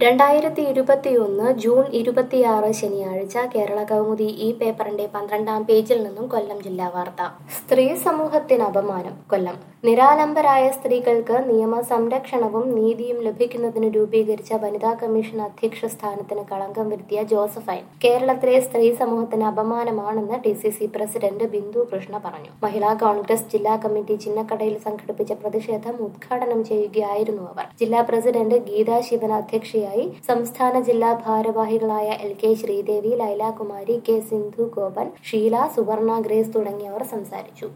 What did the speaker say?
രണ്ടായിരത്തി ഇരുപത്തിയൊന്ന് ജൂൺ ഇരുപത്തിയാറ് ശനിയാഴ്ച കേരള കൗമുദി ഈ പേപ്പറിന്റെ പന്ത്രണ്ടാം പേജിൽ നിന്നും കൊല്ലം ജില്ലാ വാർത്ത സ്ത്രീ സമൂഹത്തിന് അപമാനം കൊല്ലം നിരാലംബരായ സ്ത്രീകൾക്ക് നിയമ സംരക്ഷണവും നീതിയും ലഭിക്കുന്നതിന് രൂപീകരിച്ച വനിതാ കമ്മീഷൻ അധ്യക്ഷ സ്ഥാനത്തിന് കളങ്കം വരുത്തിയ ജോസഫൈൻ കേരളത്തിലെ സ്ത്രീ സമൂഹത്തിന് അപമാനമാണെന്ന് D C C president Bindu Krishna പറഞ്ഞു മഹിളാ കോൺഗ്രസ് ജില്ലാ കമ്മിറ്റി ചിന്നക്കടയിൽ സംഘടിപ്പിച്ച പ്രതിഷേധം ഉദ്ഘാടനം ചെയ്യുകയായിരുന്നു അവർ ജില്ലാ പ്രസിഡന്റ് ഗീതാ ശിവൻ അധ്യക്ഷയായി സംസ്ഥാന ജില്ലാ ഭാരവാഹികളായ L K Sreedevi Lailakumari K Sindhu Gopan Sheela Suvarna Grace തുടങ്ങിയവർ സംസാരിച്ചു